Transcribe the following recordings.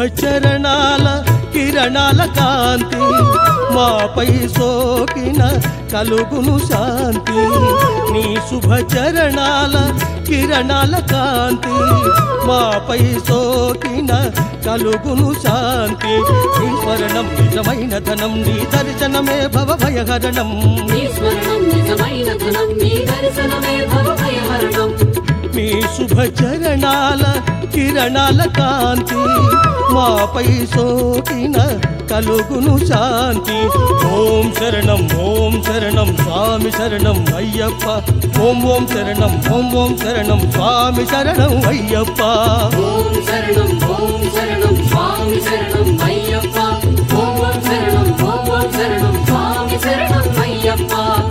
చరణాల కిరణాల కాంతి మాపై సోకిన కలుగును శాంతి నీ శుభ చరణాల కిరణాల కాంతి మాపై సోకిన కలుగును శాంతి నీ స్మరణం నిజమైన ధనం నీ దర్శనమే భవ భయహరణం నీ స్మరణం నిజమైన ధనం నీ దర్శనమే భవభయహరణం మీ శుభ చరణాల కిరణాల కాంతి మాపై సోకిన కలుగును శాంతి ఓం శరణం ఓం శరణం స్వామి శరణం అయ్యప్ప ఓం ఓం శరణం ఓం ఓం శరణం స్వామి శరణం అయ్యప్ప ఓం శరణం ఓం శరణం స్వామి శరణం అయ్యప్ప ఓం ఓం శరణం ఓం ఓం శరణం స్వామి శరణం అయ్యప్ప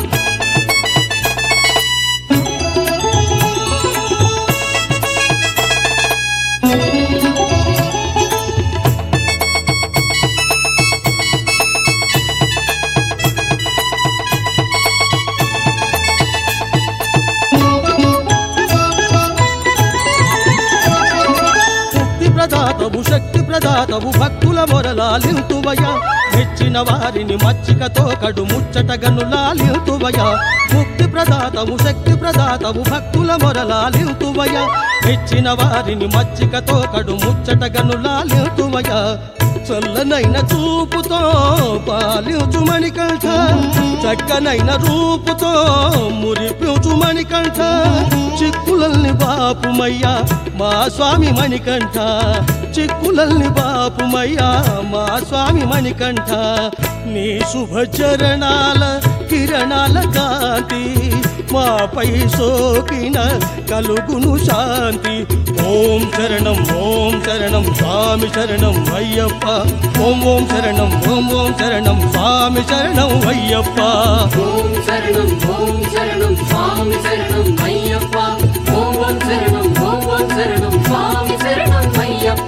ముక్తి ప్రదాతవు శక్తి ప్రదాతవు భక్తుల మొరలాలింతువయ మెచ్చిన వారిని మచ్చికతో కడు ముచ్చటగను లాలింతువయ ముక్తి ప్రదాతవు శక్తి ప్రదాతవు భక్తుల మొరలాలింతువయ మెచ్చిన వారిని మచ్చికతో కడు ముచ్చటగను లాలింతువయ చల్లనైన చూపుతో పాలించు మణికంఠ చక్కనైన రూపుతో మురిపించు మణికంఠ చిక్కులల్ని బాపుమయ్యా మా స్వామి మణికంఠ చిక్కులల్ని బాపుమయ్యా మా స్వామి మణికంఠ నీ శుభ చరణాల కిరణాల కాంతి మాపై సోకిన కలుగును శాంతి ఓం శరణం ఓం శరణం స్వామి శరణం అయ్యప్ప ఓం ఓం శరణం ఓం ఓం శరణం స్వామి శరణం అయ్యప్ప ఓం శరణం ఓం శరణం స్వామి శరణం అయ్యప్ప ఓం ఓం శరణం ఓం ఓం శరణం స్వామి శరణం అయ్యప్ప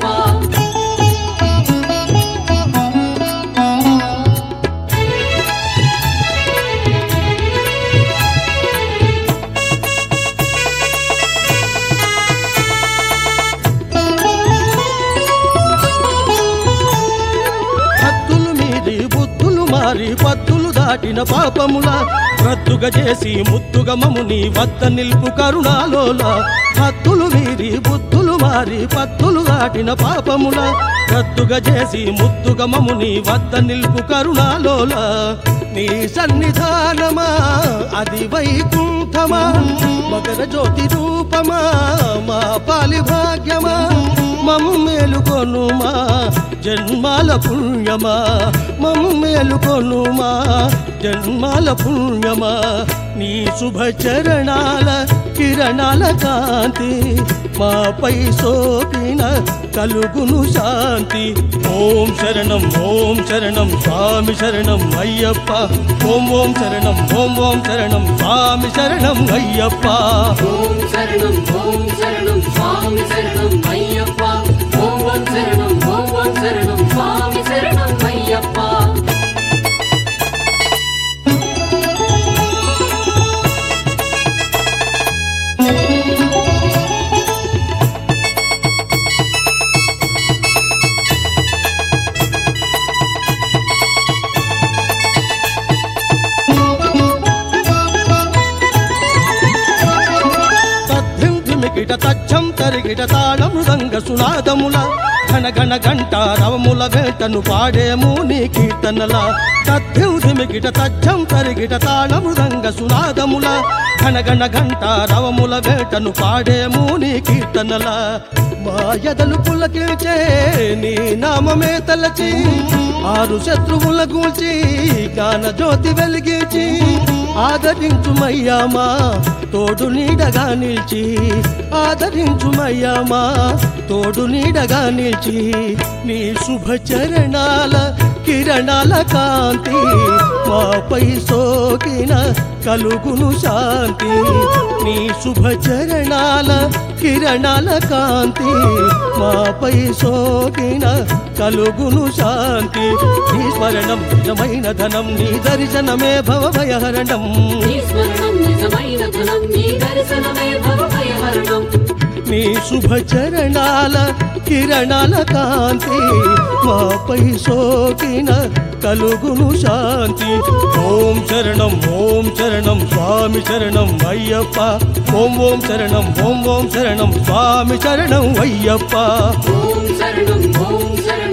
హద్దులు మీరి బుద్ధులు మారి పద్దులు దాటిన పాపముల రద్దుగా చేసి ముద్దుగా మముని వద్ద నిల్పు కరుణాలోల హద్దులు మీరి బుద్ధులు మారి పద్దులు దాటిన పాపముల రద్దుగా చేసి ముద్దుగా మముని వద్ద నిల్పు కరుణాలోల నీ సన్నిధానమా అది వైకుంఠమా మకర జ్యోతి రూపమా మా పాలి భాగ్యమా మమ్ము మేలుకొనుమా జన్మాల పుణ్యమా మమ్ము మేలుకొనుమా జన్మాల పుణ్యమా నీ శుభ చరణాల కిరణాల కాంతి మాపై సోకిన కలుగును శాంతి ఓం శరణం ఓం శరణం స్వామి శరణం అయ్యప్ప ఓం ఓం శరణం ఓం ఓం శరణం స్వామి శరణం అయ్యప్ప ఓం శరణం ఓం శరణం స్వామి శరణం అయ్యప్ప ఓం ఓం శరణం ఓం ఓం శరణం స్వామి శరణం అయ్యప్ప తద్ధింధిమికిట తచ్చం తరిగిట తాళ మృదంగ సునాదముల ఘన ఘన గంట రవముల వేటను పాడేము నీ కీర్తనల తద్ధింధిమికిట తచ్చం తరిగిట తాళ మృదంగ సునాదముల ఘన ఘన గంట రవముల వేటను పాడేము నీ కీర్తనల మా ఎదలు పులకిల్చే నీ నామమే తలచి ఆరు శత్రువుల గూల్చి జ్ఞాన జ్యోతి వెలిగించి ఆదరించుమయ్యామా తోడు నీడగా నిలిచి ఆదరించుమయ్యామా తోడు నీడగా నిలిచి నీ శుభ చరణాల కిరణాల కాంతి మాపై సోకిన కలుగును శాంతి నీ శుభ చరణాల కిరణాల కాంతి మాపై సోకిన కలుగును శాంతి నీ స్మరణం నిజమైన ధనం నీ దర్శనమే భవభయహరణం నీ స్మరణం నిజమైన ధనం నీ దర్శనమే భవభయహరణం నీ శుభ చరణాల కిరణాల కాంతి మాపై సోకిన కలుగును శాంతి ఓం శరణం ఓం శరణం స్వామి శరణం అయ్యప్ప ఓం ఓం శరణం ఓం ఓం శరణం స్వామి శరణం అయ్యప్ప ఓం శరణం ఓం శరణం